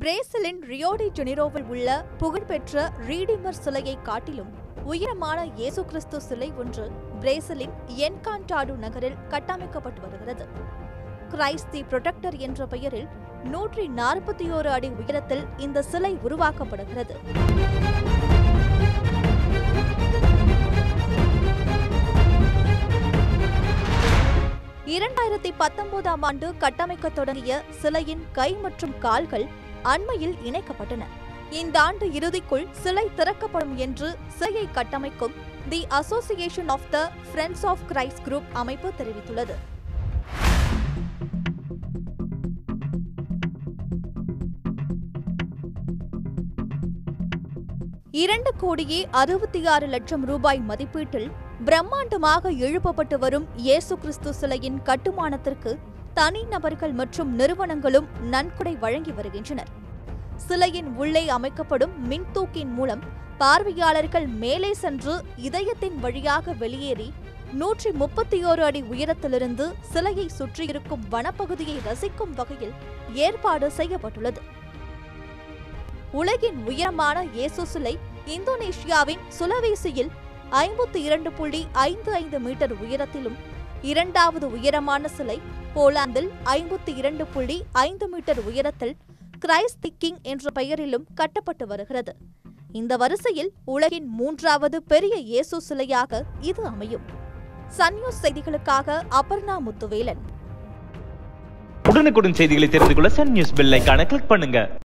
பிரேசிலின் ரியோடி ஜெனிரோவில் உள்ள புகழ்பெற்ற ரீடிமர் சிலையை காட்டிலும் உயரமான இயேசு கிறிஸ்து சிலை ஒன்று பிரேசிலின் என்கான்டாடு நகரில் கட்டமைக்கப்பட்டு வருகிறது கிரைஸ்ட் தி புரொடெக்டர் என்ற பெயரில் நூற்றி நாற்பத்தி ஓரு அடி உயரத்தில் இந்த சிலை உருவாக்கப்படுகிறது இரண்டாயிரத்தி பத்தொன்பதாம் ஆண்டு கட்டமைக்க தொடங்கிய சிலையின் கை மற்றும் கால்கள் அண்மையில் இணைக்கப்பட்டன இந்த ஆண்டு இறுதிக்குள் சிலை திறக்கப்படும் என்று சிலையை கட்டமைக்கும் the association of the friends of Christ group அமைப்பு தெரிவித்துள்ளது இரண்டு கோடியே அறுபத்தி ஆறு லட்சம் ரூபாய் மதிப்பீட்டில் பிரம்மாண்டமாக எழுப்பப்பட்டு வரும் இயேசு கிறிஸ்து சிலையின் கட்டுமானத்திற்கு தனிநபர்கள் மற்றும் நிறுவனங்களும் நன்கொடை வழங்கி வருகின்றனர் சிலையின் உள்ளே அமைக்கப்படும் மின்தூக்கின் மூலம் பார்வையாளர்கள் மேலே சென்று இதயத்தின் வழியாக வெளியேறி நூற்றி முப்பத்தி ஓரு அடி உயரத்திலிருந்து சிலையை சுற்றியிருக்கும் வனப்பகுதியை ரசிக்கும் வகையில் ஏற்பாடு செய்யப்பட்டுள்ளது உலகின் உயரமான இயேசு சிலை இந்தோனேஷியாவின் சுலவேசியில் ஐம்பத்தி இரண்டு புள்ளி ஐந்து ஐந்து மீட்டர் உயரத்திலும் இரண்டாவது உயரமான சிலை போலாந்தில் ஐம்பத்தி இரண்டு புள்ளி ஐந்து மீட்டர் உயரத்தில் கிரைஸ்ட் தி கிங் என்ற பெயரிலும் கட்டப்பட்டு வருகிறது இந்த வரிசையில் உலகின் மூன்றாவது பெரிய இயேசு சிலையாக இது அமையும் சன் நியூஸ் செய்திகளுக்காக அபர்ணா முத்துவேலன் உடனுக்குடன் செய்திகளை தெரிந்து கொள்ள சன் நியூஸ் பெல் ஐகானை கிளிக் பண்ணுங்க